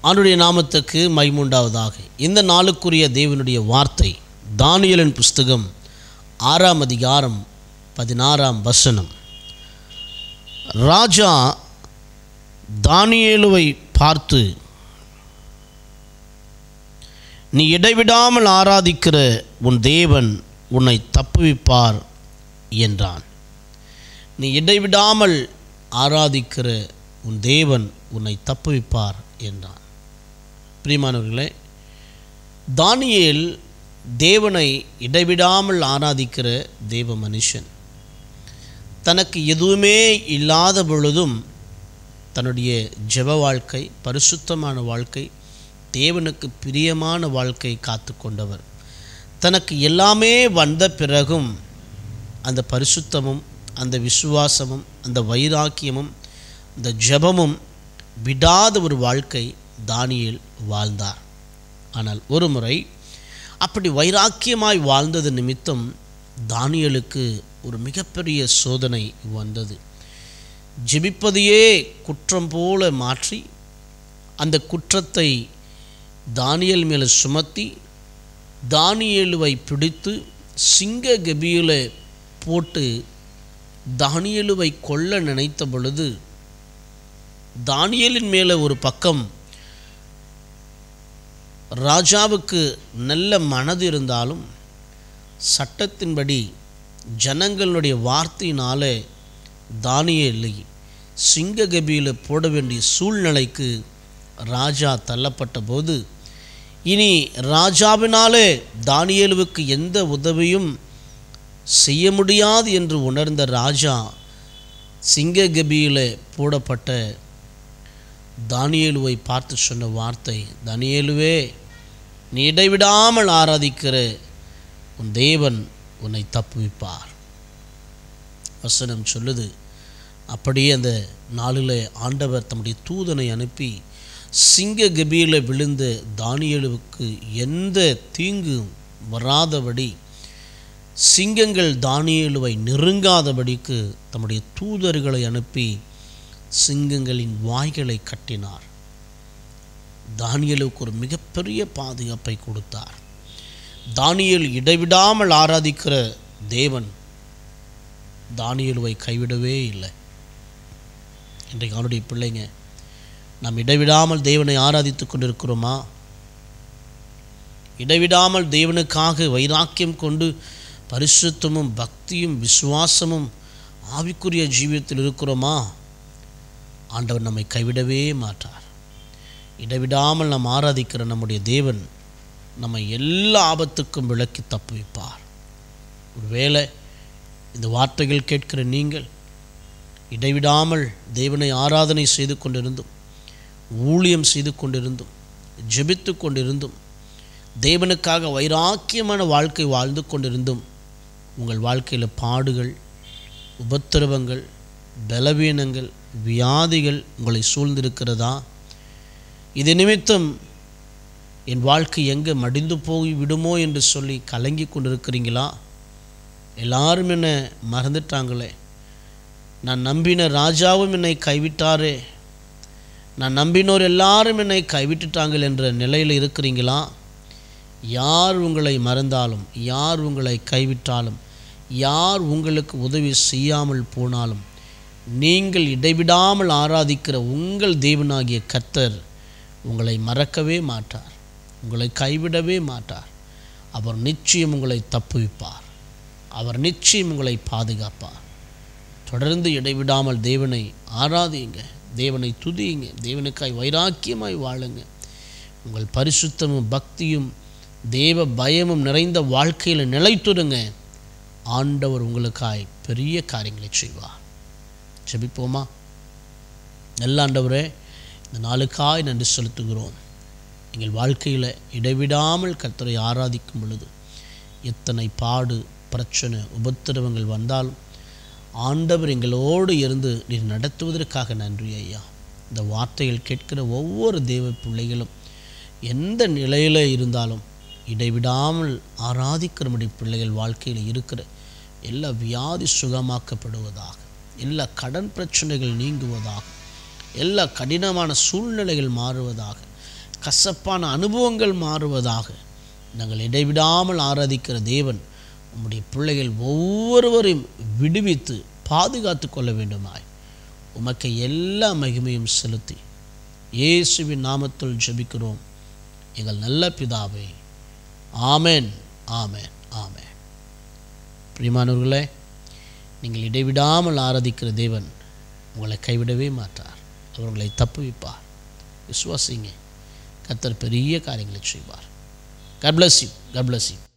ஆண்டுடைய நாமத்துக்கு மைமுண்டாவதாக இந்த நாளுக்குரிய தேவனுடைய வார்த்தை தானியலின் புஸ்தகம் ஆறாம் அதிகாரம் பதினாறாம் வசனம் ராஜா தானியேலுவை பார்த்து நீ இடைவிடாமல் ஆராதிக்கிற உன் தேவன் உன்னை தப்புவிப்பார் என்றான் நீ இடைவிடாமல் ஆராதிக்கிற உன் தேவன் உன்னை தப்புவிப்பார் என்றான் பிரியமானவர்களே தானியேல் தேவனை இடைவிடாமல் ஆராதிக்கிற தேவ மனுஷன் தனக்கு எதுவுமே இல்லாத பொழுதும் தன்னுடைய ஜெப வாழ்க்கை பரிசுத்தமான வாழ்க்கை தேவனுக்கு பிரியமான வாழ்க்கை காத்து கொண்டவர் தனக்கு எல்லாமே வந்த பிறகும் அந்த பரிசுத்தமும் அந்த விசுவாசமும் அந்த வைராக்கியமும் அந்த ஜெபமும் விடாத ஒரு வாழ்க்கை தானியேல் வாழ்ந்தார் ஆனால் ஒரு முறை அப்படி வைராக்கியமாய் வாழ்ந்தது நிமித்தம் தானியலுக்கு ஒரு மிகப்பெரிய சோதனை வந்தது ஜெபிப்பதையே குற்றம் போல மாற்றி அந்த குற்றத்தை தானியல் மேலே சுமத்தி தானியேலுவை பிடித்து சிங்க கபியில் போட்டு தானியலுவை கொல்ல நினைத்த பொழுது தானியலின் மேலே ஒரு பக்கம் ராஜாவுக்கு நல்ல மனது இருந்தாலும் சட்டத்தின்படி ஜனங்களுடைய வார்த்தையினாலே தானியேலை சிங்ககபியில் போட வேண்டிய சூழ்நிலைக்கு ராஜா தள்ளப்பட்ட போது இனி ராஜாவினாலே தானியேலுவுக்கு எந்த உதவியும் செய்ய முடியாது என்று உணர்ந்த ராஜா சிங்ககபியில் போடப்பட்ட தானியேலுவை பார்த்து சொன்ன வார்த்தை தானியேலுவே நீ இடைவிடாமல் ஆராதிக்கிற உன் தேவன் உன்னை தப்புவிப்பார் வசனம் சொல்லுது அப்படியே அந்த நாளில் ஆண்டவர் தம்முடைய தூதனை அனுப்பி சிங்க கபியில் விழுந்த தானியலுவுக்கு எந்த தீங்கும் வராதபடி சிங்கங்கள் தானியலுவை நெருங்காதபடிக்கு தம்முடைய தூதர்களை அனுப்பி சிங்கங்களின் வாய்களை கட்டினார் தானியலுக்கு ஒரு மிகப்பெரிய பாதுகாப்பை கொடுத்தார் தானியல் இடைவிடாமல் ஆராதிக்கிற தேவன் தானியலுவை கைவிடவே இல்லை இன்றைக்கு அவனுடைய பிள்ளைங்க நாம் இடைவிடாமல் தேவனை ஆராதித்து கொண்டிருக்கிறோமா இடைவிடாமல் தேவனுக்காக வைராக்கியம் கொண்டு பரிசுத்தமும் பக்தியும் விசுவாசமும் ஆவிக்குரிய ஜீவியத்தில் இருக்கிறோமா ஆண்டவர் நம்மை கைவிடவே மாட்டார் இடைவிடாமல் நாம் ஆராதிக்கிற நம்முடைய தேவன் நம்மை எல்லா ஆபத்துக்கும் விளக்கி தப்புவிப்பார் ஒருவேளை இந்த வார்த்தைகள் கேட்கிற நீங்கள் இடைவிடாமல் தேவனை ஆராதனை செய்து கொண்டிருந்தும் ஊழியம் செய்து கொண்டிருந்தும் ஜெபித்து கொண்டிருந்தும் தேவனுக்காக வைராக்கியமான வாழ்க்கை வாழ்ந்து கொண்டிருந்தும் உங்கள் வாழ்க்கையில் பாடுகள் உபத்திரவங்கள் பலவீனங்கள் வியாதிகள் உங்களை சூழ்ந்திருக்கிறதா இது நிமித்தம் என் வாழ்க்கை எங்கே மடிந்து போய் விடுமோ என்று சொல்லி கலங்கி கொண்டிருக்கிறீங்களா எல்லாரும் என்னை மறந்துட்டாங்களே நான் நம்பின ராஜாவும் என்னை கைவிட்டாரே நான் நம்பினோர் எல்லாரும் என்னை கைவிட்டுட்டாங்கள் என்ற நிலையில் இருக்கிறீங்களா யார் உங்களை மறந்தாலும் யார் உங்களை கைவிட்டாலும் யார் உங்களுக்கு உதவி செய்யாமல் போனாலும் நீங்கள் இடைவிடாமல் ஆராதிக்கிற உங்கள் தேவனாகிய கர்த்தர் உங்களை மறக்கவே மாட்டார் உங்களை கைவிடவே மாட்டார் அவர் நிச்சயம் உங்களை தப்புவிப்பார் அவர் நிச்சயம் உங்களை பாதுகாப்பார் தொடர்ந்து இடைவிடாமல் தேவனை ஆராதியுங்க தேவனை துதியுங்க தேவனுக்காய் வைராக்கியமாய் வாழுங்க உங்கள் பரிசுத்தமும் பக்தியும் தேவ பயமும் நிறைந்த வாழ்க்கையில் நிலைத்துடுங்க ஆண்டவர் உங்களுக்காய் பெரிய காரியங்களை செய்வார் ஜெபிப்போமா நல்ல ஆண்டவரே இந்த நாளுக்காய் நன்றி செலுத்துகிறோம் எங்கள் வாழ்க்கையில் இடைவிடாமல் கர்த்தரை ஆராதிக்கும் பொழுது எத்தனை பாடு பிரச்சனை உபத்திரவங்கள் வந்தாலும் ஆண்டவர் எங்களோடு இருந்து நீர் நடத்துவதற்காக நன்றி ஐயா இந்த வார்த்தைகள் கேட்கிற ஒவ்வொரு தேவ பிள்ளைகளும் எந்த நிலையில் இருந்தாலும் இடைவிடாமல் ஆராதிக்கிற நம்முடைய பிள்ளைகள் வாழ்க்கையில் இருக்கிற எல்லா வியாதி சுகமாக்கப்படுவதாக எல்லா கடன் பிரச்சனைகள் நீங்குவதாக எல்லா கடினமான சூழ்நிலைகள் மாறுவதாக கசப்பான அனுபவங்கள் மாறுவதாக நாங்கள் இடைவிடாமல் ஆராதிக்கிற தேவன் உம்முடைய பிள்ளைகள் ஒவ்வொருவரையும் விடுவித்து பாதுகாத்து கொள்ள வேண்டுமாய் உமக்கு எல்லா மகிமையும் செலுத்தி இயேசுவின் நாமத்தில் ஜெபிக்கிறோம் எங்கள் நல்ல பிதாவே ஆமென் ஆமென் ஆமென் பிரியமானவர்களே நீங்கள் இடைவிடாமல் ஆராதிக்கிற தேவன் உங்களை கைவிடவே மாட்டார் அவர் உங்களை தப்புவிப்பார் விசுவாசிங்க கத்தர் பெரிய காரியங்களை செய்வார் God bless you. God bless you.